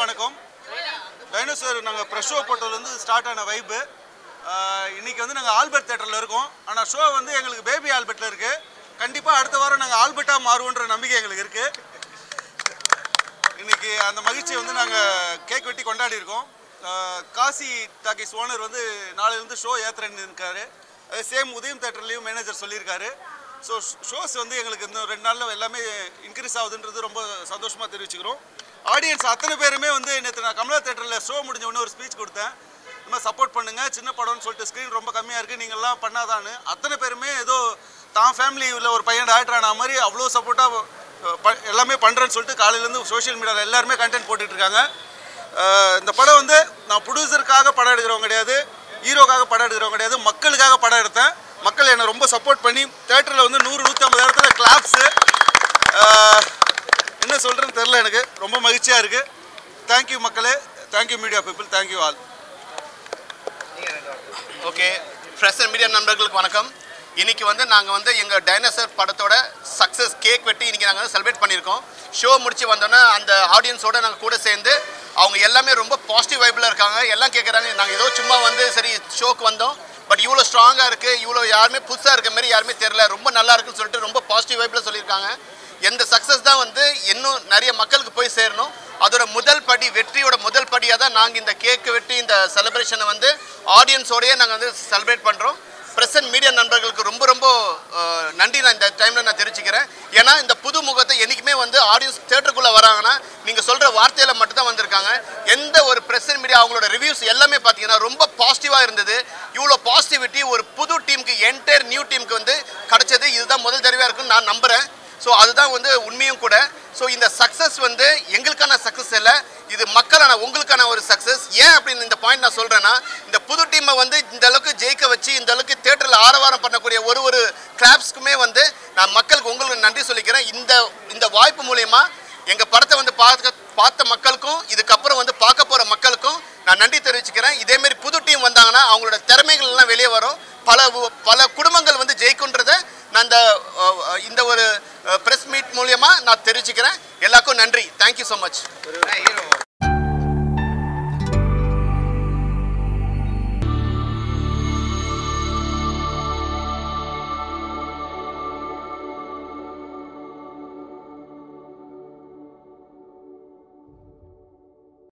வணக்கம் டைனோசர் நாங்கள் brush show போட்டதுலேருந்து start ஆன வைப்பு இன்னைக்கு வந்து நாங்கள் ஆல்பர்ட் தேட்டரில் இருக்கோம் ஆனால் ஷோ வந்து எங்களுக்கு பேபி ஆல்பர்ட்டில் இருக்குது கண்டிப்பாக அடுத்த வாரம் நாங்கள் ஆல்பர்ட்டாக மாறுவோன்ற நம்பிக்கை எங்களுக்கு இருக்குது இன்னைக்கு அந்த மகிழ்ச்சியை வந்து நாங்கள் கேக் வெட்டி கொண்டாடி இருக்கோம் ஆஹ் காசி டாக்கிஸ் ஓனர் வந்து நாளையிலேருந்து ஷோ ஏத்துறேன்னு இருக்காரு அது சேம் உதயம் தேட்டர்லேயும் மேனேஜர் சொல்லியிருக்காரு ஸோ ஷோஸ் வந்து எங்களுக்கு இன்னும் ரெண்டு நாளில் எல்லாமே இன்க்ரீஸ் ஆகுதுன்றது ரொம்ப சந்தோஷமாக தெரிவிச்சுக்கிறோம் ஆடியன்ஸ் அத்தனை பேருமே வந்து நேற்று நான் கமலா தேட்டரில் ஷோ முடிஞ்ச உடனே ஒரு ஸ்பீச் கொடுத்தேன் இந்த மாதிரி சப்போர்ட் பண்ணுங்கள் சின்ன படம்னு சொல்லிட்டு ஸ்க்ரீன் ரொம்ப கம்மியாக இருக்குது நீங்கள்லாம் பண்ணாதான்னு அத்தனை பேருமே ஏதோ தான் ஃபேமிலி உள்ள ஒரு பையன் ஆக்டர் ஆன மாதிரி அவ்வளோ சப்போர்ட்டாக எல்லாமே பண்ணுறேன்னு சொல்லிட்டு காலையிலேருந்து சோஷியல் மீடியாவில் எல்லாருமே கண்டென்ட் போட்டுட்டு இருக்காங்க அஹ் இந்த படம் வந்து நான் ப்ரொடியூசருக்காக படம் எடுக்கிறவங்க கிடையாது ஹீரோக்காக படம் எடுக்கிறவங்க கிடையாது மக்களுக்காக படம் எடுத்தேன் மக்கள் என்னை ரொம்ப சப்போர்ட் பண்ணி தேட்டரில் வந்து நூறு நூற்றி ஐம்பது இடத்துல கிளாப்ஸு என்ன சொல்கிறேன்னு தெரில எனக்கு ரொம்ப மகிழ்ச்சியாக இருக்குது தேங்க்யூ மக்களே thank you media people thank you all okay press and media நண்பர்களுக்கு வணக்கம் இன்னைக்கு வந்து நாங்கள் வந்து எங்கள் டைனோசர் படத்தோட சக்ஸஸ் கேக் வெட்டி இன்னைக்கு நாங்கள் வந்து செலிப்ரேட் பண்ணியிருக்கோம் ஷோ முடிச்சு வந்தோன்னே அந்த ஆடியன்ஸோட நாங்கள் கூட சேர்ந்து அவங்க எல்லாமே ரொம்ப பாசிட்டிவ் வைப்பில் இருக்காங்க எல்லாம் கேட்குறாங்க நாங்கள் ஏதோ சும்மா வந்து சரி ஷோக்கு வந்தோம் பட் இவ்வளோ ஸ்ட்ராங்காக இருக்குது இவ்வளோ யாருமே புதுசாக இருக்க மாதிரி யாருமே தெரில ரொம்ப நல்லா இருக்குன்னு சொல்லிட்டு ரொம்ப பாசிட்டிவ் வைப்பில் சொல்லியிருக்காங்க எந்த சக்ஸஸ் தான் வந்து இன்னும் நிறைய மக்களுக்கு போய் சேரணும் அதோட முதல் படி வெற்றியோட முதல் படியாக தான் நாங்கள் இந்த கேக்கு வெட்டி இந்த செலிப்ரேஷனை வந்து ஆடியன்ஸோடயே நாங்கள் வந்து செலிப்ரேட் பண்ணுறோம் பிரசன்ட் மீடியா நண்பர்களுக்கு ரொம்ப ரொம்ப அஹ், நன்றி நான் இந்த டைமில் நான் தெரிவிச்சுக்கிறேன் ஏன்னா இந்த புது முகத்தை என்றைக்குமே வந்து ஆடியன்ஸ் தேட்டருக்குள்ளே வராங்கன்னா நீங்கள் சொல்கிற வார்த்தையில் மட்டும்தான் வந்திருக்காங்க எந்த ஒரு பிரசன்ட் மீடியா அவங்களோட ரிவ்யூஸ் எல்லாமே பார்த்தீங்கன்னா ரொம்ப பாசிட்டிவாக இருந்தது இவ்வளோ பாசிட்டிவிட்டி ஒரு புது டீமுக்கு என்டையர் நியூ டீமுக்கு வந்து கிடைச்சது இதுதான் முதல் தடவையாக இருக்குன்னு நான் நம்புகிறேன் ஸோ அதுதான் வந்து உண்மையும் கூட ஸோ இந்த சக்ஸஸ் வந்து எங்களுக்கான சக்ஸஸ் இல்லை இது மக்களான உங்களுக்கான ஒரு சக்ஸஸ் ஏன் அப்படின்னு இந்த பாயிண்ட் நான் சொல்கிறேன்னா இந்த புது டீமை வந்து இந்த அளவுக்கு ஜெயிக்க வச்சு இந்த அளவுக்கு தேட்டரில் ஆரவாரம் பண்ணக்கூடிய ஒரு ஒரு கிளாப்ஸ்க்குமே வந்து நான் மக்களுக்கு உங்களுக்கு நன்றி சொல்லிக்கிறேன் இந்த இந்த வாய்ப்பு மூலயமா எங்கள் படத்தை வந்து பார்க்க பார்த்த மக்களுக்கும் இதுக்கப்புறம் வந்து பார்க்க போகிற மக்களுக்கும் நான் நன்றி தெரிவிச்சுக்கிறேன் இதேமாரி புது டீம் வந்தாங்கன்னா அவங்களோட திறமைகள் எல்லாம் வெளியே வரும் பல உ- பல குடும்பங்கள் வந்து ஜெயிக்குன்றதை நான் இந்த அஹ், அஹ், இந்த ஒரு ப்ரெஸ் மீட் மூலியமா நான் தெரிவிச்சுக்கிறேன் எல்லாருக்கும் நன்றி தேங்க்யூ ஸோ மச்